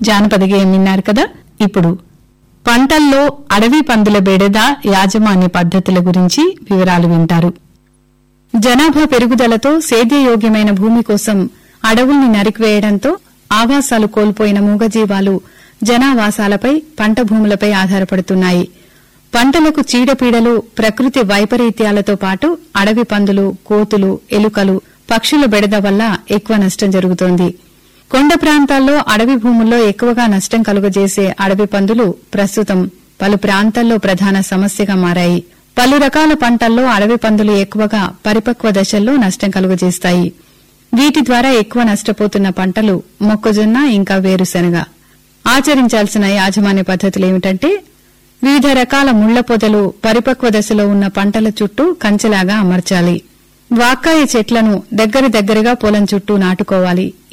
జానపద గేయం విన్నారు కదా ఇప్పుడు పంటల్లో అడవి పందుల బెడద యాజమాన్య పద్ధతుల గురించి వివరాలు వింటారు జనాభా పెరుగుదలతో సేద్యయోగ్యమైన భూమి కోసం అడవుల్ని నరికివేయడంతో ఆవాసాలు కోల్పోయిన మూగజీవాలు జనావాసాలపై పంట భూములపై ఆధారపడుతున్నాయి పంటలకు చీడపీడలు ప్రకృతి వైపరీత్యాలతో పాటు అడవి పందులు కోతులు ఎలుకలు పక్షుల బెడద వల్ల ఎక్కువ నష్టం జరుగుతోంది కొండ ప్రాంతాల్లో అడవి భూముల్లో ఎక్కువగా నష్టం కలుగజేసే అడవి పందులు ప్రస్తుతం పలు ప్రాంతాల్లో ప్రధాన సమస్యగా మారాయి పలు రకాల పంటల్లో అడవి పందులు ఎక్కువగా పరిపక్వ దశల్లో నష్టం కలుగజేస్తాయి వీటి ద్వారా ఎక్కువ నష్టపోతున్న పంటలు మొక్కజొన్న ఇంకా వేరుశెనగ ఆచరించాల్సిన యాజమాన్య పద్ధతులు ఏమిటంటే వివిధ రకాల ముళ్ల పొదలు పరిపక్వ దశలో ఉన్న పంటల చుట్టూ కంచెలాగా అమర్చాలి వాక్కాయ చెట్లను దగ్గర దగ్గరగా పొలం చుట్టూ నాటుకోవాలి